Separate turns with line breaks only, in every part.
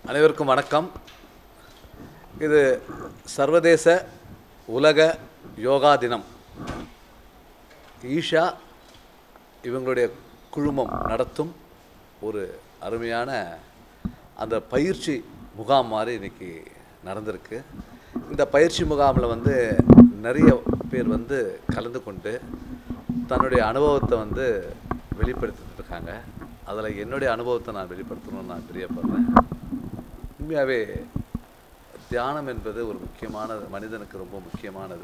அனைவருக்கும் வணக்கம் இது சர்வதேச உலக யோகா தினம் ஈஷா இவங்களுடைய குழுமம் நடத்தும் ஒரு அருமையான அந்த பயிற்சி முகாம் மாதிரி இன்னைக்கு நடந்திருக்கு இந்த பயிற்சி முகாமில் வந்து நிறைய பேர் வந்து கலந்து கொண்டு தன்னுடைய அனுபவத்தை வந்து வெளிப்படுத்திட்டு இருக்காங்க அதில் என்னுடைய அனுபவத்தை நான் வெளிப்படுத்தணும்னு நான் பிரியப்படுறேன் உண்மையாகவே தியானம் என்பது ஒரு முக்கியமான மனிதனுக்கு ரொம்ப முக்கியமானது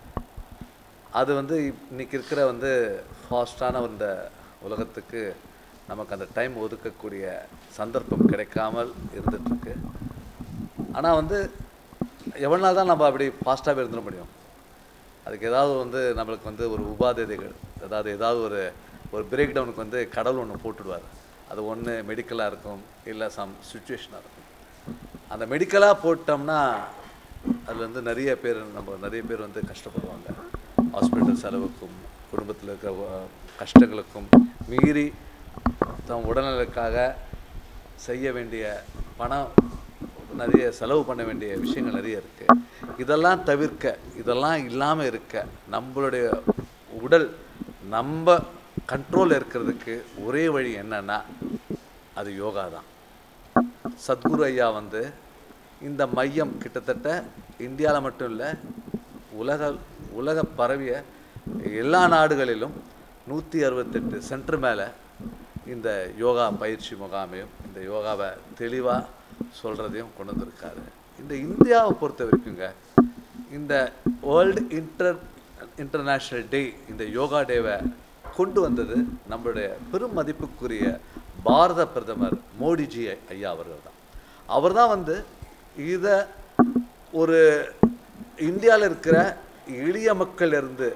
அது வந்து இப்- இன்னைக்கு இருக்கிற வந்து ஃபாஸ்டான இந்த உலகத்துக்கு நமக்கு அந்த டைம் ஒதுக்கக்கூடிய சந்தர்ப்பம் கிடைக்காமல் இருந்துகிட்ருக்கு ஆனால் வந்து எவ்வளோ நாள் தான் நம்ம அப்படி ஃபாஸ்ட்டாகவே இருந்துட முடியும் அதுக்கு ஏதாவது வந்து நம்மளுக்கு வந்து ஒரு உபாதைகள் அதாவது ஏதாவது ஒரு ஒரு பிரேக் டவுனுக்கு வந்து கடவுள் ஒன்று போட்டுடுவார் அது ஒன்று மெடிக்கலாக இருக்கும் இல்லை சம் சுச்சுவேஷனாக இருக்கும் அந்த மெடிக்கலாக போட்டோம்னா அதில் வந்து நிறைய பேர் நம்ம நிறைய பேர் வந்து கஷ்டப்படுவாங்க ஹாஸ்பிட்டல் செலவுக்கும் குடும்பத்தில் இருக்கிற அஹ், கஷ்டங்களுக்கும் மீறி தம் உடல்நலக்காக செய்ய வேண்டிய பணம் நிறைய செலவு பண்ண வேண்டிய விஷயங்கள் நிறைய இருக்குது இதெல்லாம் தவிர்க்க இதெல்லாம் இல்லாமல் இருக்க நம்மளுடைய உடல் நம்ம கண்ட்ரோல் இருக்கிறதுக்கு ஒரே வழி என்னன்னா அது யோகா தான் சத்குரு ஐயா வந்து இந்த மையம் கிட்டத்தட்ட இந்தியாவில் மட்டும் இல்லை உலக உலக பரவிய எல்லா நாடுகளிலும் நூற்றி அறுபத்தெட்டு சென்டர் மேலே இந்த யோகா பயிற்சி முகாமையும் இந்த யோகாவை தெளிவாக சொல்கிறதையும் கொண்டு வந்திருக்காரு இந்த இந்தியாவை பொறுத்த வரைக்குங்க இந்த வேர்ல்டு இன்டர் இன்டர்நேஷ்னல் டே இந்த யோகா டேவை கொண்டு வந்தது நம்மளுடைய பெரும் மதிப்புக்குரிய பாரத பிரதமர் மோடிஜி ஐயா அவர்கள் தான் அவர் தான் வந்து இதை ஒரு இந்தியாவில் இருக்கிற எளிய மக்கள் இருந்து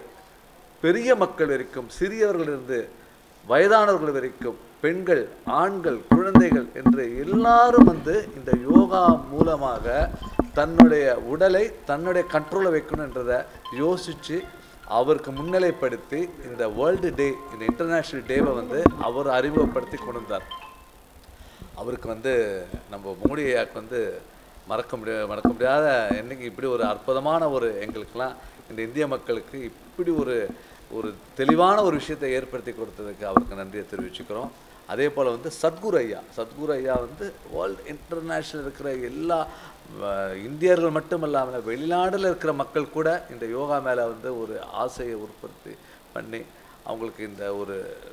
பெரிய மக்கள் வரைக்கும் சிறியவர்களிருந்து வயதானவர்கள் வரைக்கும் பெண்கள் ஆண்கள் குழந்தைகள் என்று எல்லாரும் வந்து இந்த யோகா மூலமாக தன்னுடைய உடலை தன்னுடைய கண்ட்ரோலில் வைக்கணுன்றதை யோசித்து அவருக்கு முன்னிலைப்படுத்தி இந்த வேர்ல்டு டே இந்த இன்டர்நேஷ்னல் டேவை வந்து அவர் அறிமுகப்படுத்தி கொண்டு வந்தார் அவருக்கு வந்து நம்ம மோடி ஐயாக்கு வந்து மறக்க முடிய மறக்க முடியாத என்னைக்கு இப்படி ஒரு அற்புதமான ஒரு எங்களுக்கெல்லாம் இந்த இந்திய மக்களுக்கு இப்படி ஒரு ஒரு தெளிவான ஒரு விஷயத்தை ஏற்படுத்தி கொடுத்ததுக்கு அவருக்கு நன்றியை தெரிவிச்சுக்கிறோம் அதே போல் வந்து சத்குரு ஐயா சத்குரு ஐயா வந்து வேர்ல்டு இன்டர்நேஷ்னல் இருக்கிற எல்லா அஹ், இந்தியர்கள் மட்டும் இல்லாமல் வெளிநாட்டில் இருக்கிற மக்கள் கூட இந்த யோகா மேலே வந்து ஒரு ஆசையை உற்பத்தி பண்ணி அவங்களுக்கு இந்த ஒரு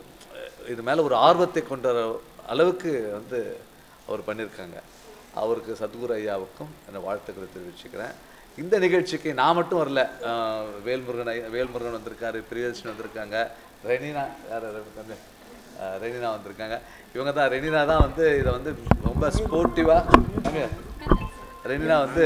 இது மேலே ஒரு ஆர்வத்தை கொண்ட அளவுக்கு வந்து அவர் பண்ணியிருக்காங்க அவருக்கு சத்குரு ஐயாவுக்கும் என்ன வாழ்த்துக்களை தெரிவிச்சுக்கிறேன் இந்த நிகழ்ச்சிக்கு நான் மட்டும் வரல அஹ் வேல்முருகன் ஐயா வேல்முருகன் வந்திருக்காரு பிரியதர்ஷன் வந்திருக்காங்க ரெனினா யார் வந்து ரெனினா வந்திருக்காங்க இவங்க தான் ரெனினா தான் வந்து இதை வந்து ரொம்ப ஸ்போர்ட்டிவாக ரெனினா வந்து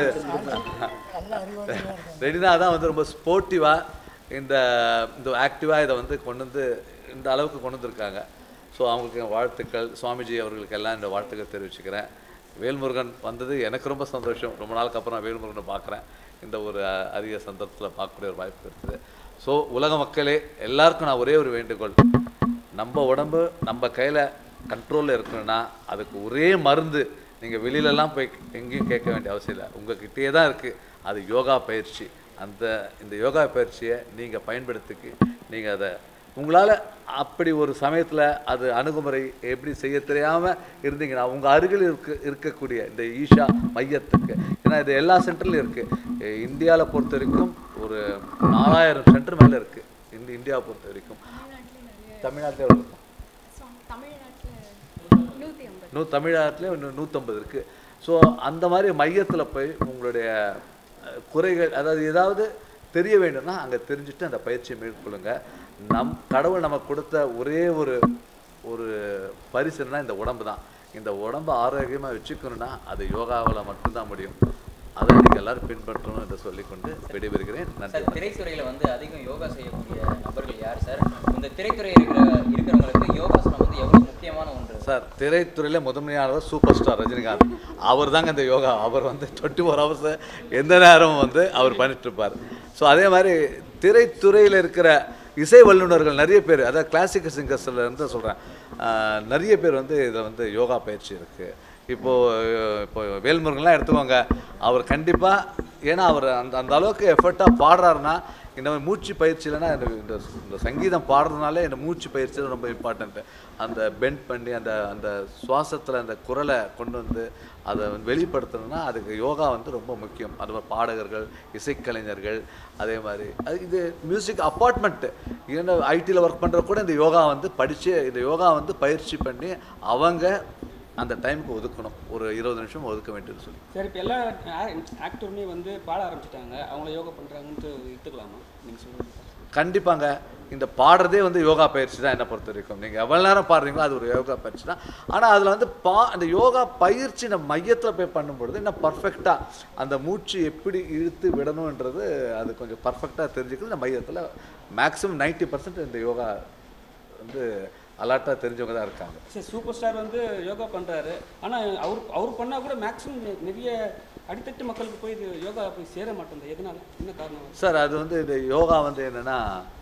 ரெனினா தான் வந்து ரொம்ப ஸ்போர்ட்டிவாக இந்த இந்த ஆக்டிவாக இதை வந்து கொண்டு வந்து இந்த அளவுக்கு கொண்டு வந்திருக்காங்க ஸோ அவங்களுக்கு என் வாழ்த்துக்கள் சுவாமிஜி அவர்களுக்கு எல்லாம் இந்த வாழ்த்துக்கள் தெரிவிச்சுக்கிறேன் வேல்முருகன் வந்தது எனக்கு ரொம்ப சந்தோஷம் ரொம்ப நாளுக்கு அப்புறம் நான் வேல்முருகனை பார்க்குறேன் இந்த ஒரு அஹ், அரிய சந்தர்ப்பத்தில் பார்க்கக்கூடிய ஒரு வாய்ப்பு இருக்குது ஸோ உலக மக்களே எல்லாருக்கும் நான் ஒரே ஒரு வேண்டுகோள் நம்ம உடம்பு நம்ம கையில் கண்ட்ரோலில் இருக்கணும்னா அதுக்கு ஒரே மருந்து நீங்கள் வெளியிலலாம் போய் எங்கேயும் கேட்க வேண்டிய அவசியம் இல்லை உங்ககிட்டயே தான் இருக்குது அது யோகா பயிற்சி அந்த இந்த யோகா பயிற்சியை நீங்கள் பயன்படுத்திக்கு நீங்கள் அதை உங்களால் அப்படி ஒரு சமயத்தில் அது அணுகுமுறை எப்படி செய்ய தெரியாமல் இருந்தீங்கன்னா உங்கள் அருகில் இருக்க இருக்கக்கூடிய இந்த ஈஷா மையத்துக்கு ஏன்னா இது எல்லா சென்டர்லையும் இருக்குது இந்தியாவில் பொறுத்த வரைக்கும் ஒரு நாலாயிரம் சென்டர் மேலே இருக்குது இந்த இந்தியாவை பொறுத்த வரைக்கும் தமிழ்நாட்டிலே எவ்வளவு இருக்கும்
தமிழ்நாட்டில் நூற்றி ஐம்பது
நூ தமிழ்நாட்டிலே இன்னும் நூற்றம்பது இருக்குது ஸோ அந்த மாதிரி மையத்தில் போய் உங்களுடைய அஹ், குறைகள் அதாவது ஏதாவது தெரிய வேண்டும்னா அங்கே தெரிஞ்சுட்டு அந்த பயிற்சியை மேற்கொள்ளுங்க நம் கடவுள் நமக்கு கொடுத்த ஒரே ஒரு ஒரு பரிசுனா இந்த உடம்பு தான் இந்த உடம்பை ஆரோக்கியமாக வச்சுக்கணும்னா அது யோகாவில் மட்டும்தான் முடியும் அதை நீங்கள் எல்லாரும் பின்பற்றணும் என்று சொல்லிக்கொண்டு விடைபெறுகிறேன் நன்றி
சார்
வணக்கம்.
திரைத்துறையில வந்து அதிகம் யோகா செய்யக்கூடிய நபர்கள் யார் சார் இந்த திரைத்துறை இருக்கிற இருக்கிறவங்களுக்கு யோகாசனம் வந்து எவ்வளவு முக்கியமான ஒன்று
சார் திரைத்துறையில் முதன்மையானவர் சூப்பர் ஸ்டார் ரஜினிகாந்த் அவர் தாங்க இந்த யோகா அவர் வந்து டுவெண்ட்டி ஃபோர் ஹவர்ஸ் எந்த நேரமும் வந்து அவர் பண்ணிட்டு இருப்பார் ஸோ அதே மாதிரி திரைத்துறையில் இருக்கிற இசை வல்லுநர்கள் நிறைய பேர் அதாவது கிளாசிக்கல் சிங்கர்ஸ்ல இருந்து சொல்கிறேன் நிறைய பேர் வந்து இதில் வந்து யோகா பயிற்சி இருக்குது இப்போது இப்போ நீங்கள் வேல்முருகன்லாம் எடுத்துக்கோங்க அவர் கண்டிப்பாக ஏன்னா அவர் அந்த அந்த அளவுக்கு எஃபர்ட்டாக பாடுறாருன்னா இந்த மாதிரி மூச்சு பயிற்சி இல்லைன்னா இந்த இந்த இந்த சங்கீதம் பாடுறதுனாலே இந்த மூச்சு பயிற்சி தான் ரொம்ப இம்பார்ட்டண்ட்டு அந்த பெண்ட் பண்ணி அந்த அந்த சுவாசத்தில் அந்த குரலை கொண்டு வந்து அதை வந்து வெளிப்படுத்தணும்னா அதுக்கு யோகா வந்து ரொம்ப முக்கியம் அது மாதிரி பாடகர்கள் இசைக்கலைஞர்கள் அதே மாதிரி அது இது மியூசிக் அப்பார்ட்மெண்ட்டு ஏன்னா ஐடியில் ஒர்க் பண்ணுற கூட இந்த யோகா வந்து படித்து இந்த யோகா வந்து பயிற்சி பண்ணி அவங்க அந்த டைமுக்கு ஒதுக்கணும் ஒரு இருபது நிமிஷம் ஒதுக்க வேண்டியது சொல்லி
சரி இப்போ எல்லா ஆக்டருமே வந்து பாட ஆரம்பிச்சிட்டாங்க அவங்கள யோகா பண்ணுறாங்கன்ட்டு எடுத்துக்கலாமா நீங்கள் சொல்லுங்கள்
கண்டிப்பாங்க இந்த பாடுறதே வந்து யோகா பயிற்சி தான் என்ன பொறுத்த வரைக்கும் நீங்கள் எவ்வளோ நேரம் பாடுறீங்களோ அது ஒரு யோகா பயிற்சி தான் ஆனால் அதில் வந்து பா அந்த யோகா பயிற்சி நம்ம மையத்தில் போய் பண்ணும்பொழுது இன்னும் பர்ஃபெக்டாக அந்த மூச்சு எப்படி இழுத்து விடணுன்றது அது கொஞ்சம் பர்ஃபெக்டாக தெரிஞ்சுக்கிறது இந்த மையத்தில் மேக்ஸிமம் 90% இந்த யோகா வந்து அலாட்டாக தெரிஞ்சவங்க தான் இருக்காங்க
சரி சூப்பர் ஸ்டார் வந்து யோகா பண்ணுறாரு ஆனால் அவர் அவர் பண்ணால் கூட மேக்ஸிமம் நிறைய அடித்தட்டு மக்களுக்கு போய் இது யோகா போய் சேர மாட்டேங்குது எதனால என்ன காரணம்
சார் அது வந்து இந்த யோகா வந்து என்னென்னா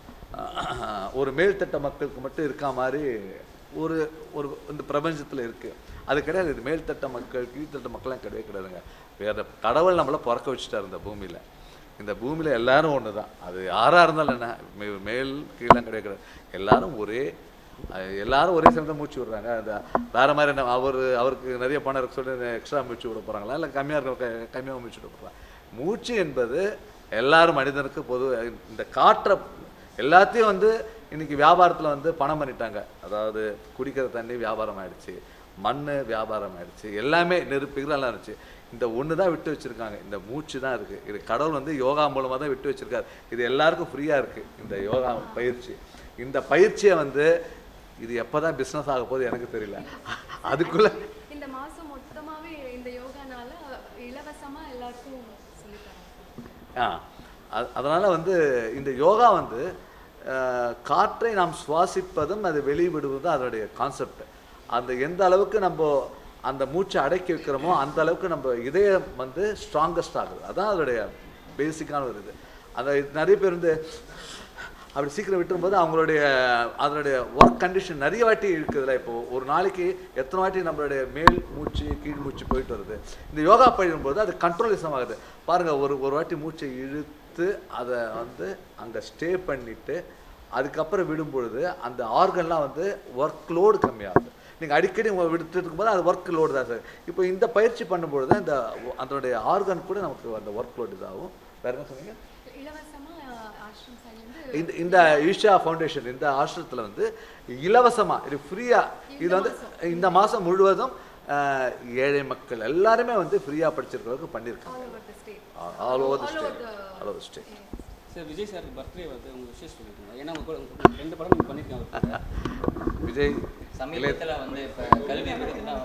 ஒரு மேல்தட்ட மக்களுக்கு மட்டும் இருக்கா மாதிரி ஒரு ஒரு இந்த பிரபஞ்சத்தில் இருக்குது அது கிடையாது இது மேல்தட்ட மக்கள் கீழ்த்தட்ட மக்கள்லாம் கிடையவே கிடையாதுங்க வேற கடவுள் நம்மளை பிறக்க வச்சுட்டார் இந்த பூமியில் இந்த பூமியில் எல்லாரும் ஒன்று தான் அது யாராக இருந்தாலும் என்ன மே- மேல் கீழே கிடையாது கிடையாது எல்லாரும் ஒரே அஹ் எல்லாரும் ஒரே சமயத்தில் மூச்சு விடுறாங்க அந்த வேற மாதிரி என்ன அவர் அவருக்கு நிறைய பணம் இருக்கு சொல்லி எக்ஸ்ட்ரா மூச்சு விட போகிறாங்களா இல்லை கம்மியாக இருக்க கம்மியாக மூச்சு விட போகிறாங்க மூச்சு என்பது எல்லாரும் மனிதனுக்கு பொது இந்த காற்றை எல்லாத்தையும் வந்து இன்னைக்கு வியாபாரத்தில் வந்து பணம் பண்ணிட்டாங்க அதாவது குடிக்கிற தண்ணி வியாபாரம் ஆயிடுச்சு மண் வியாபாரம் ஆயிடுச்சு எல்லாமே நெருப்புகள் எல்லாம் இருந்துச்சு இந்த ஒன்று தான் விட்டு வச்சிருக்காங்க இந்த மூச்சு தான் இருக்குது இது கடவுள் வந்து யோகா மூலமாக தான் விட்டு வச்சிருக்காரு இது எல்லாருக்கும் ஃப்ரீயாக இருக்குது இந்த யோகா பயிற்சி இந்த பயிற்சியை வந்து இது எப்போ தான் பிஸ்னஸ் ஆக போகுது எனக்கு தெரியல அதுக்குள்ளே
இந்த மாசம் மொத்தமாவே இந்த யோகானால இலவசமா எல்லாருக்கும் சொல்லித்தராங்க
ஆ அ- அதனால வந்து இந்த யோகா வந்து அஹ், காற்றை நாம் சுவாசிப்பதும் அது வெளிவிடுவதும் அதனுடைய கான்செப்ட் அந்த எந்த அளவுக்கு நம்ம அந்த மூச்சை அடக்கி வைக்கிறோமோ அந்த அளவுக்கு நம்ம இதயம் வந்து ஸ்ட்ராங்கஸ்ட் ஆகுது அதான் அதோடைய பேசிக்கான ஒரு இது அந்த நிறைய பேர் வந்து அப்படி சீக்கிரம் விட்டுரும்போது அவங்களுடைய அதனுடைய ஒர்க் கண்டிஷன் நிறைய வாட்டி இருக்குதுல்ல இப்போ ஒரு நாளைக்கு எத்தனை வாட்டி நம்மளுடைய மேல் மூச்சு கீழ் மூச்சு போயிட்டு வருது இந்த யோகா பயிலும்போது அது கண்ட்ரோலிசம் ஆகுது பாருங்க ஒரு ஒரு வாட்டி மூச்சை இழுத்து அதை வந்து அங்கே ஸ்டே பண்ணிட்டு அதுக்கப்புறம் விடும் பொழுது அந்த ஆர்கன்லாம் வந்து ஒர்க் லோடு கம்மியாகுது நீங்கள் அடிக்கடி உங்க விட்டுட்டு இருக்கும்போது அது ஒர்க் லோடு தான் சார் இப்போ இந்த பயிற்சி பண்ணும்பொழுது தான் இந்த அதனுடைய ஆர்கன் கூட நமக்கு அந்த ஒர்க் லோடு இதாகும் வேற என்ன சொன்னீங்க
இலவசமா ஆஷ்ரம் சைட்ல இருந்து
இந்த இந்த ஈஷா ஃபவுண்டேஷன் இந்த ஆசிரமத்தில் வந்து இலவசமாக இது ஃப்ரீயாக இது வந்து இந்த மாதம் முழுவதும் அஹ், ஏழை மக்கள் எல்லாருமே வந்து ஃப்ரீயாக படிச்சிருக்கிறவங்க பண்ணியிருக்காங்க
all over the state
all over the
All
state
over the-
all over state
sir Vijay சாருக்கு பர்த்டே வந்து உங்கள் விஷயம் சொல்லியிருக்கீங்க ஏன்னா உங்க கூட உங்க ரெண்டு படம் நீங்கள் பண்ணியிருக்காங்க அவர் கூட.
விஜய் இளைய
சமீபத்தில் வந்து இப்போ கல்வி விருதுலாம்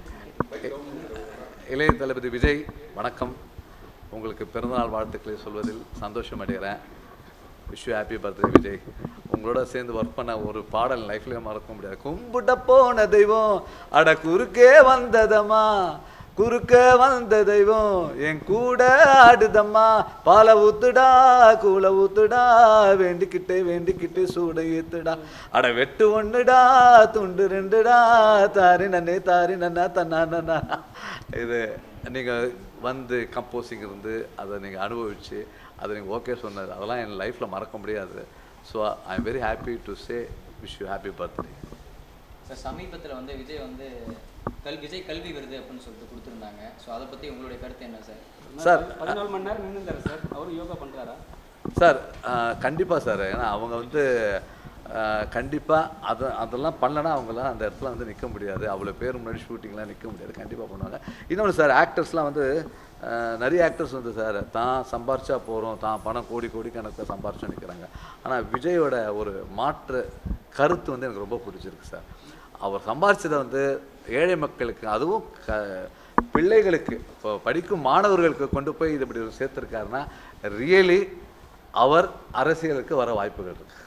இளைய தளபதி விஜய் வணக்கம் உங்களுக்கு பிறந்தநாள் வாழ்த்துக்களை சொல்வதில் சந்தோஷம் அடைகிறேன் விஷ் ஹாப்பி பர்த்டே விஜய் உங்களோட சேர்ந்து ஒர்க் பண்ண ஒரு பாடல் லைஃப்லேயே மறக்க முடியாது கும்பிட்ட போன தெய்வம் அட குறுக்கே வந்ததம்மா குறுக்க வந்த தெய்வம் என் கூட ஆடுதம்மா பால ஊத்துடா கூல ஊத்துடா வேண்டிக்கிட்டே வேண்டிக்கிட்டு சூட ஏத்துடா அட வெட்டு ஒண்ணுடா துண்டு ரெண்டுடா தாரி நன்னே தாரி நன்னா தன்னா நன்னா இது நீங்கள் வந்து கம்போசிங் இருந்து அதை நீங்கள் அனுபவிச்சு அதை நீங்கள் ஓகே சொன்னது அதெல்லாம் என் லைஃப்பில் மறக்க முடியாது so I am very happy to say wish you happy birthday
sir சமீபத்தில் வந்து விஜய் வந்து கல் விஜய் கல்வி விருது அப்படின்னு சொல்லிட்டு கொடுத்துருந்தாங்க ஸோ அதை பற்றி உங்களுடைய கருத்து என்ன சார்
சார்
பதினாலு மணி நேரம் நின்றுந்தாரு சார் அவரும் யோகா பண்ணுறாரா
சார் கண்டிப்பாக சார் ஏன்னா அவங்க வந்து கண்டிப்பாக அதை அதெல்லாம் பண்ணலன்னா அவங்களாம் அந்த இடத்துல வந்து நிற்க முடியாது அவ்வளோ பேர் முன்னாடி ஷூட்டிங்லாம் நிற்க முடியாது கண்டிப்பாக பண்ணுவாங்க இன்னொன்று சார் ஆக்டர்ஸ்லாம் வந்து அஹ், நிறைய ஆக்டர்ஸ் வந்து சார் தான் சம்பாரிச்சா போகிறோம் தான் பணம் கோடி கோடி கணக்கில் சம்பாரிச்சா நிற்கிறாங்க ஆனால் விஜயோட ஒரு மாற்று கருத்து வந்து எனக்கு ரொம்ப பிடிச்சிருக்கு சார் அவர் சம்பாரிச்சதை வந்து ஏழை மக்களுக்கு அதுவும் க பிள்ளைகளுக்கு இப்போ படிக்கும் மாணவர்களுக்கு கொண்டு போய் இது இப்படி சேர்த்துருக்காருன்னா ரியலி அவர் அரசியலுக்கு வர வாய்ப்புகள் இருக்கு